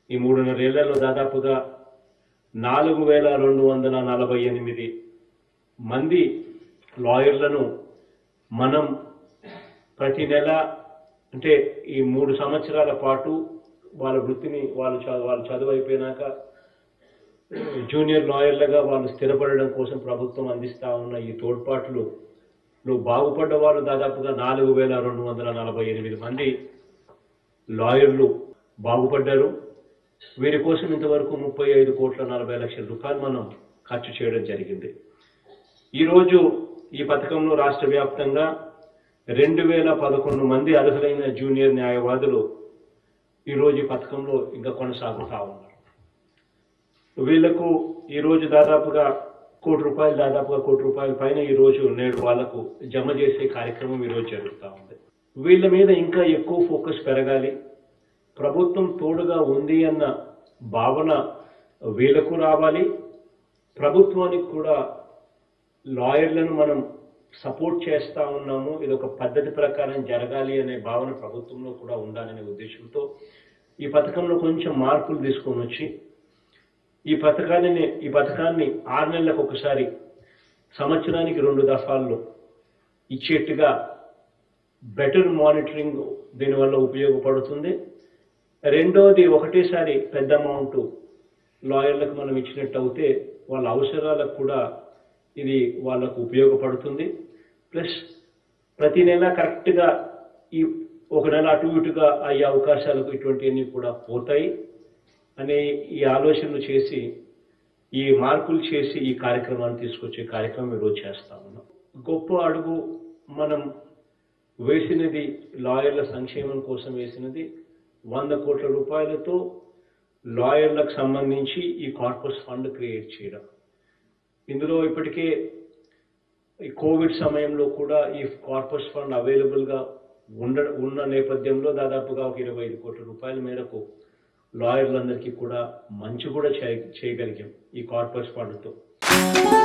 ఈ మూడున్నరేళ్లలో దాదాపుగా నాలుగు వేల రెండు వందల నలభై ఎనిమిది మంది లాయర్లను మనం ప్రతి నెల అంటే ఈ మూడు సంవత్సరాల పాటు వాళ్ళ వృత్తిని వాళ్ళు చ- వాళ్ళు చదువు అయిపోయినాక జూనియర్ లాయర్లుగా వాళ్ళు స్థిరపడడం కోసం ప్రభుత్వం అందిస్తా ఉన్న ఈ తోడ్పాట్లు లో బాగుపడ్డ వాళ్ళు దాదాపుగా నాలుగు వేల రెండు వందల నలభై ఎనిమిది మంది లాయర్లు బాగుపడ్డారు వీరి కోసం ఇంతవరకు ముప్పై ఐదు కోట్ల నలభై లక్షల రూపాయలు మనం ఖర్చు చేయడం జరిగింది ఈరోజు ఈ పథకంలో రాష్ట్ర వ్యాప్తంగా రెండు వేల పదకొండు మంది అర్హులైన జూనియర్ న్యాయవాదులు ఈరోజు ఈ పథకంలో ఇంకా కొనసాగుతా ఉన్నారు వీళ్లకు ఈరోజు దాదాపుగా కోటి రూపాయలు దాదాపుగా కోటి రూపాయల పైన ఈరోజు నేడు వాళ్లకు జమ చేసే కార్యక్రమం ఈరోజు జరుగుతూ ఉంది వీళ్ళ మీద ఇంకా ఎక్కువ ఫోకస్ పెరగాలి ప్రభుత్వం తోడుగా ఉంది అన్న భావన వీళ్ళకు రావాలి ప్రభుత్వానికి కూడా లాయర్లను మనం సపోర్ట్ చేస్తా ఉన్నాము ఇది ఒక పద్ధతి ప్రకారం జరగాలి అనే భావన ప్రభుత్వంలో కూడా ఉండాలనే ఉద్దేశంతో ఈ పథకంలో కొంచెం మార్పులు తీసుకొని వచ్చి ఈ పథకాన్ని ఈ పథకాన్ని ఆరు నెలలకు ఒకసారి సంవత్సరానికి రెండు దఫాల్లో ఇచ్చేట్టుగా బెటర్ మానిటరింగ్ దీనివల్ల ఉపయోగపడుతుంది రెండోది ఒకటేసారి పెద్ద అమౌంట్ లాయర్లకు మనం ఇచ్చినట్టు అయితే వాళ్ళ అవసరాలకు కూడా ఇది వాళ్ళకు ఉపయోగపడుతుంది ప్లస్ ప్రతి నెల కరెక్ట్గా ఈ ఒక నెల అటు ఇటుగా అయ్యే అవకాశాలకు ఇటువంటివన్నీ కూడా పోతాయి అనే ఈ ఆలోచనలు చేసి ఈ మార్పులు చేసి ఈ కార్యక్రమాన్ని తీసుకొచ్చే కార్యక్రమం ఈరోజు చేస్తా ఉన్నాం గొప్ప అడుగు మనం వేసినది లాయర్ల సంక్షేమం కోసం వేసినది వంద కోట్ల రూపాయలతో లాయర్లకు సంబంధించి ఈ కార్పస్ ఫండ్ క్రియేట్ చేయడం ఇందులో ఇప్పటికే ఈ కోవిడ్ సమయంలో కూడా ఈ కార్పస్ ఫండ్ అవైలబుల్గా ఉండ ఉన్న నేపథ్యంలో దాదాపుగా ఒక ఇరవై ఐదు కోట్ల రూపాయల మేరకు లాయర్లందరికీ కూడా మంచి కూడా చేయ చేయగలిగాం ఈ కార్పస్ ఫండ్తో